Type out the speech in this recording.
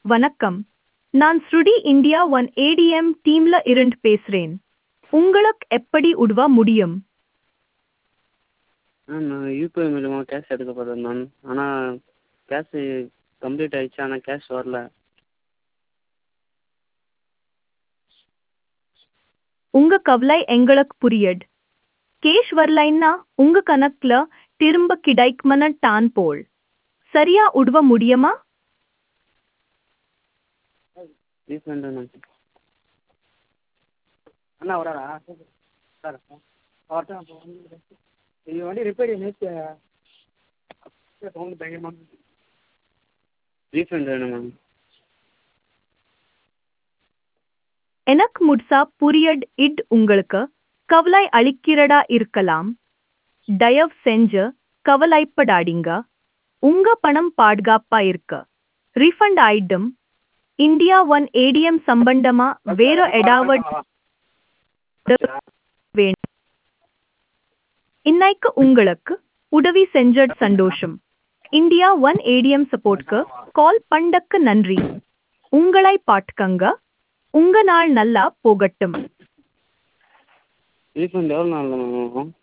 வணக்கம் நான் ஸ்ருடி இந்தியா ஒன் ஏடிஎம் டீம்ல இருந்து பேசுறேன் உங்களுக்கு எப்படி உதவ முடியும் மேம் நான் யூபிஐ மூலிமா கேஷ் எடுக்க போகிறேன் மேம் ஆனால் கேஷு கம்ப்ளீட் ஆயிடுச்சு ஆனால் கேஷ் வரல உங்க கவலை எங்களுக்கு புரியுது கேஷ் வரலைன்னா உங்க கணக்குல திரும்ப கிடைக்குமன டான் போல் சரியா உதவ முடியுமா ரீஃபண்ட் மேம் அண்ணா வராரா சார் அவர்கிட்ட அப்போ வந்து இது வண்டி ரிப்பேர் நேற்று சவுண்டு பயங்கரமாக ரீஃபண்ட் வேணும் மேம் எனக்கு முட்சா புரியட் இட் உங்களுக்கு கவலை அளிக்கிறதா இருக்கலாம் தயவு செஞ்சு கவலைப்படாதீங்க உங்க பணம் பாதுகாப்பா இருக்க ரீஃபண்ட் ஆயிடும் இந்தியா ஒன் ஏடிஎம் சம்பந்தமா வேற ஏதாவது வேணும் இன்னைக்கு உங்களுக்கு உதவி செஞ்சது சந்தோஷம் இந்தியா ஒன் ஏடிஎம் சப்போர்ட்க்கு கால் பண்ணக்கு நன்றி உங்களை பாட்டுக்கங்க உங்க நாள் நல்லா போகட்டும் ரீஃபண்ட் எவ்வளோ நாளில் மேம் ஆகும்